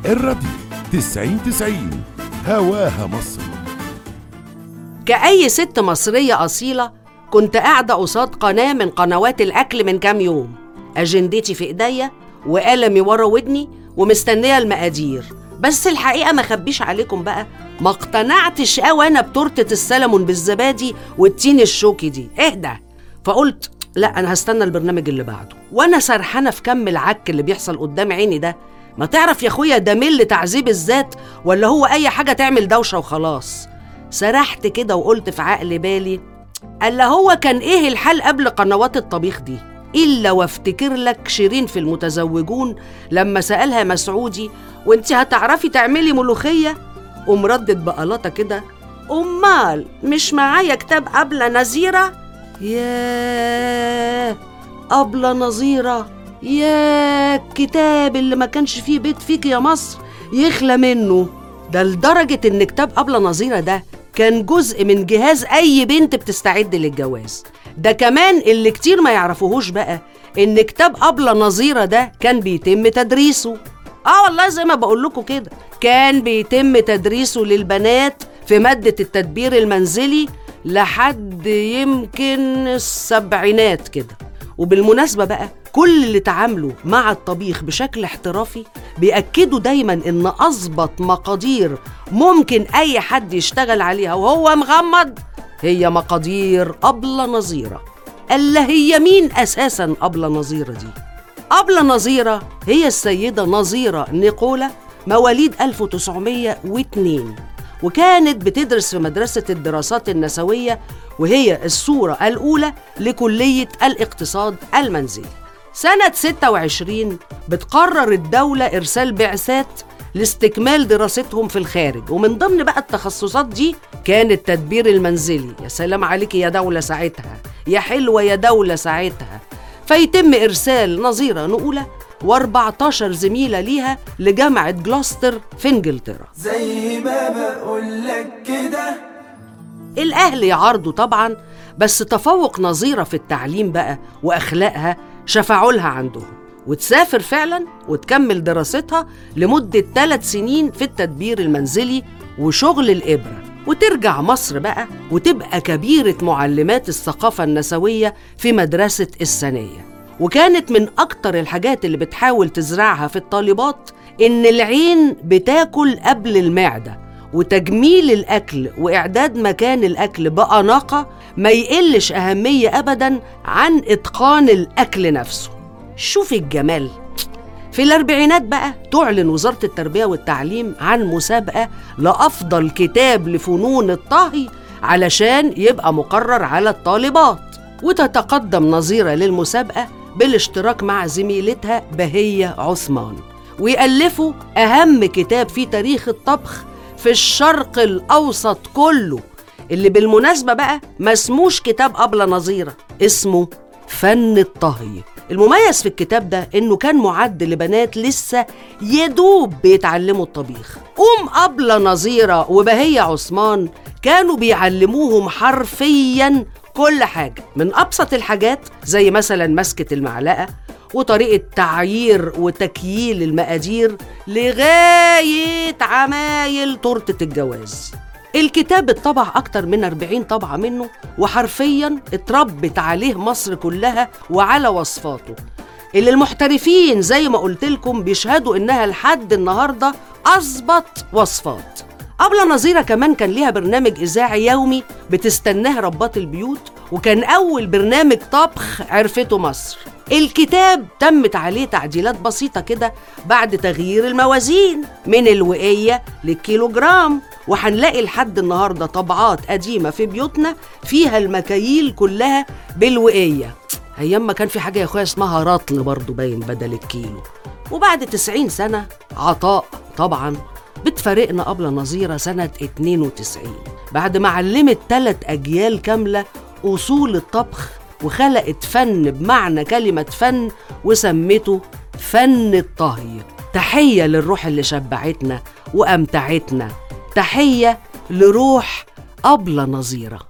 الراديو تسعين تسعين هواها مصر كأي ست مصرية أصيلة كنت قاعدة قصاد قناة من قنوات الأكل من كام يوم أجندتي في إيديا وقلمي ورا ودني ومستنية المقادير بس الحقيقة ما خبيش عليكم بقى ما اقتنعتش قوي أنا بتورتة السلمون بالزبادي والتين الشوكي دي اهدى فقلت لا أنا هستنى البرنامج اللي بعده وأنا سرحانة في كم العك اللي بيحصل قدام عيني ده ما تعرف يا أخويا ده مل تعذيب الذات ولا هو أي حاجة تعمل دوشة وخلاص سرحت كده وقلت في عقل بالي الا هو كان ايه الحال قبل قنوات الطبيخ دي الا وافتكر لك شيرين في المتزوجون لما سالها مسعودي وانت هتعرفي تعملي ملوخيه قوم ردت بقلاطه كده امال مش معايا كتاب قبله نظيره ياه قبله نظيره يا الكتاب اللي ما كانش فيه بيت فيك يا مصر يخلى منه ده لدرجة إن كتاب أبلة نظيرة ده كان جزء من جهاز أي بنت بتستعد للجواز ده كمان اللي كتير ما يعرفوهوش بقى إن كتاب أبلة نظيرة ده كان بيتم تدريسه آه والله زي ما بقول لكم كده كان بيتم تدريسه للبنات في مادة التدبير المنزلي لحد يمكن السبعينات كده وبالمناسبة بقى كل اللي تعاملوا مع الطبيخ بشكل احترافي بيأكدوا دايما إن أظبط مقادير ممكن أي حد يشتغل عليها وهو مغمض هي مقادير أبلة نظيرة ألا هي مين أساسا أبلة نظيرة دي؟ أبلة نظيرة هي السيدة نظيرة نيقولا مواليد 1902 وكانت بتدرس في مدرسة الدراسات النسوية وهي الصورة الأولى لكلية الاقتصاد المنزلي سنة 26 بتقرر الدولة إرسال بعثات لاستكمال دراستهم في الخارج ومن ضمن بقى التخصصات دي كان التدبير المنزلي يا سلام عليك يا دولة ساعتها يا حلوة يا دولة ساعتها فيتم إرسال نظيرة نقولة و14 زميلة ليها لجامعة جلوستر في إنجلترا زي ما بقولك كده الأهل يعارضوا طبعا بس تفوق نظيرة في التعليم بقى وأخلاقها شفعوا لها عندهم وتسافر فعلا وتكمل دراستها لمدة ثلاث سنين في التدبير المنزلي وشغل الإبرة وترجع مصر بقى وتبقى كبيرة معلمات الثقافة النسوية في مدرسة السنية وكانت من أكتر الحاجات اللي بتحاول تزرعها في الطالبات إن العين بتاكل قبل المعدة وتجميل الأكل وإعداد مكان الأكل بأناقة ما يقلش أهمية أبدا عن إتقان الأكل نفسه شوفي الجمال في الأربعينات بقى تعلن وزارة التربية والتعليم عن مسابقة لأفضل كتاب لفنون الطهي علشان يبقى مقرر على الطالبات وتتقدم نظيرة للمسابقة بالاشتراك مع زميلتها بهية عثمان ويألفوا أهم كتاب في تاريخ الطبخ في الشرق الأوسط كله اللي بالمناسبة بقى ما اسموش كتاب أبلة نظيرة اسمه فن الطهي المميز في الكتاب ده إنه كان معد لبنات لسه يدوب بيتعلموا الطبيخ أم أبلة نظيرة وبهية عثمان كانوا بيعلموهم حرفيا كل حاجة من أبسط الحاجات زي مثلا مسكة المعلقة وطريقة تعيير وتكييل المقادير لغاية عمايل تورتة الجواز الكتاب اتطبع أكتر من 40 طبعة منه وحرفيا اتربت عليه مصر كلها وعلى وصفاته اللي المحترفين زي ما قلت لكم بيشهدوا إنها لحد النهاردة أظبط وصفات أبلة نظيرة كمان كان ليها برنامج إذاعي يومي بتستناه ربات البيوت وكان أول برنامج طبخ عرفته مصر الكتاب تمت عليه تعديلات بسيطة كده بعد تغيير الموازين من الوقية للكيلوجرام وهنلاقي لحد النهاردة طبعات قديمة في بيوتنا فيها المكاييل كلها بالوقية أيام ما كان في حاجة يا أخويا اسمها رطل برضو باين بدل الكيلو وبعد 90 سنة عطاء طبعا بتفارقنا أبلة نظيرة سنة 92 بعد ما علمت ثلاث أجيال كاملة أصول الطبخ وخلقت فن بمعنى كلمة فن وسمته فن الطهي تحية للروح اللي شبعتنا وأمتعتنا تحية لروح أبلة نظيرة